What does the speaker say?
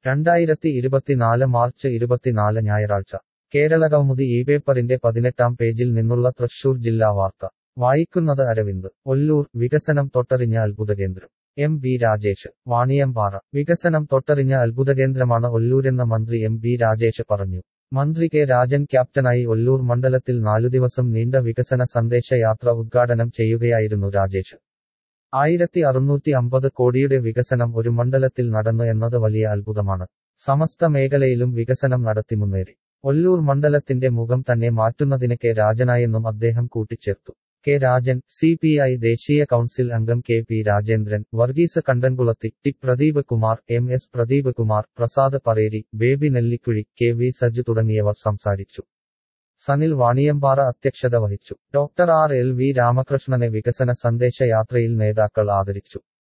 രണ്ടായിരത്തി ഇരുപത്തിനാല് മാർച്ച് ഇരുപത്തിനാല് ഞായറാഴ്ച കേരളകൗമുദി ഈ പേപ്പറിന്റെ പതിനെട്ടാം പേജിൽ നിന്നുള്ള തൃശൂർ ജില്ലാ വാർത്ത വായിക്കുന്നത് അരവിന്ദ് ഒല്ലൂർ വികസനം തൊട്ടറിഞ്ഞ അത്ഭുതകേന്ദ്രം എം ബി രാജേഷ് വാണിയമ്പാറ വികസനം തൊട്ടറിഞ്ഞ അത്ഭുതകേന്ദ്രമാണ് ഒല്ലൂരെന്ന മന്ത്രി എം ബി രാജേഷ് പറഞ്ഞു മന്ത്രി കെ രാജൻ ക്യാപ്റ്റനായി ഒല്ലൂർ മണ്ഡലത്തിൽ നാലു ദിവസം നീണ്ട വികസന സന്ദേശ യാത്ര ഉദ്ഘാടനം ചെയ്യുകയായിരുന്നു രാജേഷ് ആയിരത്തി അറുന്നൂറ്റി അമ്പത് കോടിയുടെ വികസനം ഒരു മണ്ഡലത്തിൽ നടന്നു എന്നത് വലിയ അത്ഭുതമാണ് സമസ്ത മേഖലയിലും വികസനം നടത്തി മുന്നേറി ഒല്ലൂർ മണ്ഡലത്തിന്റെ മുഖം തന്നെ മാറ്റുന്നതിന് കെ രാജനായെന്നും അദ്ദേഹം കൂട്ടിച്ചേർത്തു K Rajan C P I ദേശീയ കൗൺസിൽ അംഗം K P Rajendran Varghese Kandankulathi T Pradeep Kumar M S Pradeep Kumar Prasad Pareri Baby Nellikuzhi K V Saju തുടങ്ങിയവർ സംസാരിച്ചു സനിൽ വാണിയമ്പാറ അധ്യക്ഷത വഹിച്ചു ഡോക്ടർ ആർ എൽ വി രാമകൃഷ്ണനെ വികസന സന്ദേശ യാത്രയിൽ നേതാക്കൾ ആദരിച്ചു